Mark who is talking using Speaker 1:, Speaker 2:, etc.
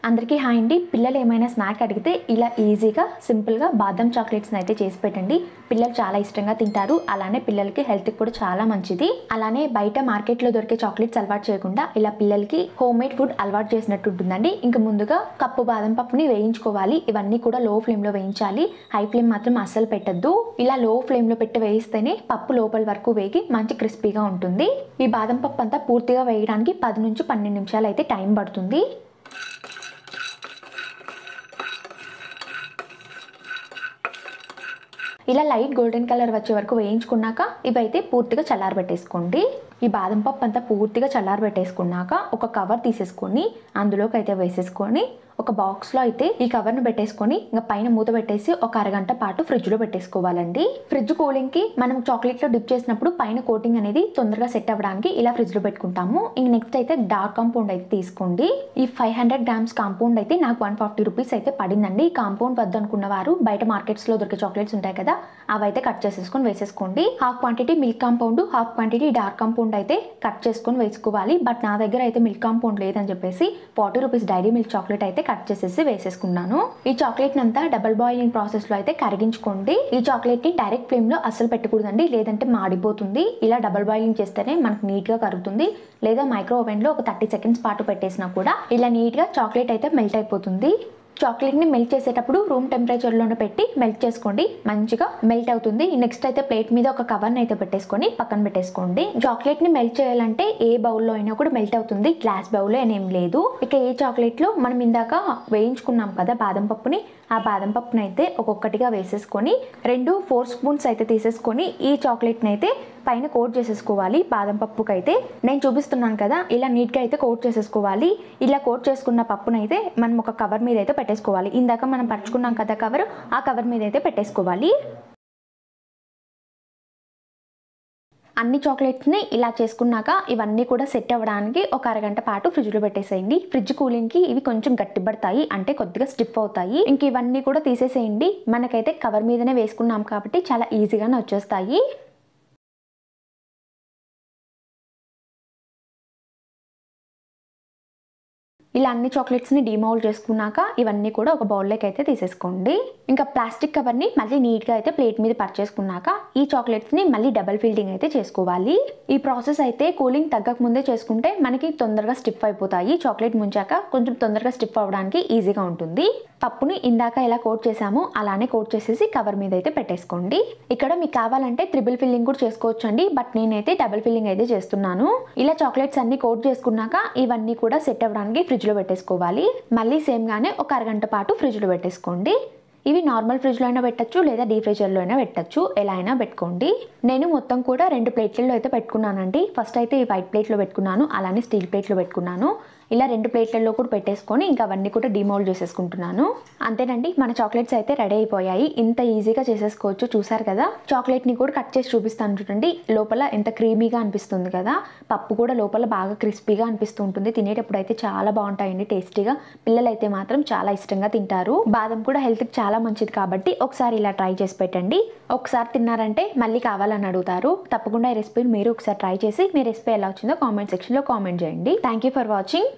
Speaker 1: అందరికీ హాయ్ అండి పిల్లలు ఏమైనా స్నాక్ అడిగితే ఇలా ఈజీగా సింపుల్గా బాదం చాక్లెట్స్ని అయితే చేసి పెట్టండి పిల్లలు చాలా ఇష్టంగా తింటారు అలానే పిల్లలకి హెల్త్కి కూడా చాలా మంచిది అలానే బయట మార్కెట్లో దొరికే చాక్లెట్స్ అలవాటు చేయకుండా ఇలా పిల్లలకి హోమ్ మేడ్ ఫుడ్ అలవాటు చేసినట్టు ఉంటుందండి ఇంకా ముందుగా కప్పు బాదం పప్పుని వేయించుకోవాలి ఇవన్నీ కూడా లో ఫ్లేమ్లో వేయించాలి హై ఫ్లేమ్ మాత్రం అస్సలు పెట్టద్దు ఇలా లో ఫ్లేమ్లో పెట్టి వేయిస్తేనే పప్పు లోపల వరకు వేగి మంచి క్రిస్పీగా ఉంటుంది ఈ బాదం పప్పు అంతా పూర్తిగా వేయడానికి పది నుంచి పన్నెండు నిమిషాలు అయితే టైం పడుతుంది ఇలా లైట్ గోల్డెన్ కలర్ వచ్చే వరకు వేయించుకున్నాక ఇవైతే పూర్తిగా చల్లారబెట్టేసుకోండి ఈ బాదం పప్పు అంతా పూర్తిగా చల్లారబెట్టేసుకున్నాక ఒక కవర్ తీసేసుకొని అందులోకి అయితే వేసేసుకొని ఒక బాక్స్లో అయితే ఈ కవర్ను పెట్టేసుకొని ఇంకా పైన మూత పెట్టేసి ఒక అరగంట పాటు ఫ్రిడ్జ్లో పెట్టేసుకోవాలండి ఫ్రిడ్జ్ కూలింగ్కి మనం చాక్లెట్లో డిప్ చేసినప్పుడు పైన కోటింగ్ అనేది తొందరగా సెట్ అవ్వడానికి ఇలా ఫ్రిడ్జ్లో పెట్టుకుంటాము ఇంక నెక్స్ట్ అయితే డార్క్ కాంపౌండ్ అయితే తీసుకోండి ఈ ఫైవ్ హండ్రెడ్ గ్రామ్స్ కాంపౌండ్ అయితే నాకు వన్ ఫార్టీ రూపీస్ అయితే పడిందండి ఈ కాంపౌండ్ వద్దనుకున్న వారు బయట మార్కెట్స్లో దొరికే చాక్లెట్స్ ఉంటాయి కదా అవి అయితే కట్ చేసేసుకొని వేసేసుకోండి half quantity milk compound half quantity dark compound అయితే కట్ చేసుకొని వేసుకోవాలి బట్ నా దగ్గర అయితే మిల్క్ కాంపౌండ్ లేదని చెప్పేసి forty rupees dairy milk chocolate అయితే కట్ చేసేసి వేసేసుకున్నాను ఈ చాక్లెట్ అంతా డబల్ బాయిలింగ్ ప్రాసెస్ లో అయితే కరిగించుకోండి ఈ చాక్లెట్ ని డైరెక్ట్ ఫ్లేమ్ లో అస్సలు పెట్టకూడదండి లేదంటే మాడిపోతుంది ఇలా డబల్ బాయిలింగ్ చేస్తేనే మనకు నీట్ గా కరుగుతుంది లేదా మైక్రో ఓవెన్ లో ఒక థర్టీ సెకండ్స్ పాటు పెట్టేసినా కూడా ఇలా నీట్ గా చాక్లెట్ అయితే మెల్ట్ అయిపోతుంది చాక్లెట్ని మెల్ట్ చేసేటప్పుడు రూమ్ టెంపరేచర్లోనే పెట్టి మెల్ట్ చేసుకోండి మంచిగా మెల్ట్ అవుతుంది నెక్స్ట్ అయితే ప్లేట్ మీద ఒక కవర్ని అయితే పెట్టేసుకొని పక్కన పెట్టేసుకోండి చాక్లెట్ని మెల్ట్ చేయాలంటే ఏ బౌల్లో అయినా కూడా మెల్ట్ అవుతుంది గ్లాస్ బౌల్లో ఏం లేదు ఇక ఏ చాక్లెట్లో మనం ఇందాక వేయించుకున్నాం కదా బాదం పప్పుని ఆ బాదం పప్పుని అయితే ఒక్కొక్కటిగా వేసేసుకొని రెండు ఫోర్ స్పూన్స్ అయితే తీసేసుకొని ఈ చాక్లెట్ని అయితే పైన కోట్ చేసేసుకోవాలి బాదం పప్పుకి అయితే నేను చూపిస్తున్నాను కదా ఇలా నీట్గా అయితే కోట్ చేసేసుకోవాలి ఇలా కోట్ చేసుకున్న పప్పునైతే మనం ఒక కవర్ మీద అయితే పెట్టేసుకోవాలి ఇందాక మనం పరుచుకున్నాం కదా కవర్ ఆ కవర్ మీద అయితే పెట్టేసుకోవాలి అన్ని చాక్లెట్స్ని ఇలా చేసుకున్నాక ఇవన్నీ కూడా సెట్ అవ్వడానికి ఒక అరగంట పాటు ఫ్రిడ్జ్లో పెట్టేసేయండి ఫ్రిడ్జ్ కూలింగ్కి ఇవి కొంచెం గట్టిపడతాయి అంటే కొద్దిగా స్టిప్ అవుతాయి ఇంక ఇవన్నీ కూడా తీసేసేయండి మనకైతే కవర్ మీదనే వేసుకున్నాం కాబట్టి చాలా ఈజీగానే వచ్చేస్తాయి ఇలా అన్ని చాక్లెట్స్ని డిమౌల్డ్ చేసుకున్నాక ఇవన్నీ కూడా ఒక బౌల్లోకి అయితే తీసేసుకోండి ఇంకా ప్లాస్టిక్ కవర్ని మళ్ళీ నీట్గా అయితే ప్లేట్ మీద పర్చేసుకున్నాక ఈ చాక్లెట్స్ని మళ్ళీ డబల్ ఫిల్డింగ్ అయితే చేసుకోవాలి ఈ ప్రాసెస్ అయితే కూలింగ్ తగ్గక ముందే చేసుకుంటే మనకి తొందరగా స్టిప్ అయిపోతాయి చాక్లెట్ ముంచాక కొంచెం తొందరగా స్టిప్ అవ్వడానికి ఈజీగా ఉంటుంది పప్పుని ఇందాక ఎలా కోట్ చేసామో అలానే కోట్ చేసేసి కవర్ మీద అయితే పెట్టేసుకోండి ఇక్కడ మీకు కావాలంటే త్రిబుల్ ఫిల్లింగ్ కూడా చేసుకోవచ్చు అండి బట్ నేనైతే డబుల్ ఫిల్లింగ్ అయితే చేస్తున్నాను ఇలా చాక్లెట్స్ అన్ని కోట్ చేసుకున్నాక ఇవన్నీ కూడా సెట్ అవ్వడానికి ఫ్రిడ్జ్లో పెట్టేసుకోవాలి మళ్ళీ సేమ్గానే ఒక అరగంట పాటు ఫ్రిడ్జ్లో పెట్టేసుకోండి ఇవి నార్మల్ ఫ్రిడ్జ్లో అయినా పెట్టచ్చు లేదా డీ ఫ్రిడ్జర్లో అయినా పెట్టచ్చు ఎలా అయినా పెట్టుకోండి నేను మొత్తం కూడా రెండు ప్లేట్లలో అయితే పెట్టుకున్నానండి ఫస్ట్ అయితే ఈ వైట్ ప్లేట్లో పెట్టుకున్నాను అలానే స్టీల్ ప్లేట్లో పెట్టుకున్నాను ఇలా రెండు ప్లేట్లలో కూడా పెట్టేసుకొని ఇంకా అవన్నీ కూడా డిమోల్డ్ చేసేసుకుంటున్నాను అంతేనండి మన చాక్లెట్స్ అయితే రెడీ అయిపోయాయి ఇంత ఈజీగా చేసేసుకోవచ్చు చూసారు కదా చాక్లెట్ని కూడా కట్ చేసి చూపిస్తాను చూడండి లోపల ఎంత క్రీమీగా అనిపిస్తుంది కదా పప్పు కూడా లోపల బాగా క్రిస్పీగా అనిపిస్తూ ఉంటుంది తినేటప్పుడు అయితే చాలా బాగుంటాయండి టేస్టీగా పిల్లలు అయితే మాత్రం చాలా ఇష్టంగా తింటారు బాదం కూడా హెల్త్కి చాలా మంచిది కాబట్టి ఒకసారి ఇలా ట్రై చేసి పెట్టండి ఒకసారి తిన్నారంటే మళ్ళీ కావాలని అడుగుతారు తప్పకుండా ఈ రెసిపీని మీరు ఒకసారి ట్రై చేసి మీ రెసిపీ ఎలా వచ్చిందో కామెంట్ సెక్షన్లో కామెంట్ చేయండి థ్యాంక్ యూ ఫర్ వాచింగ్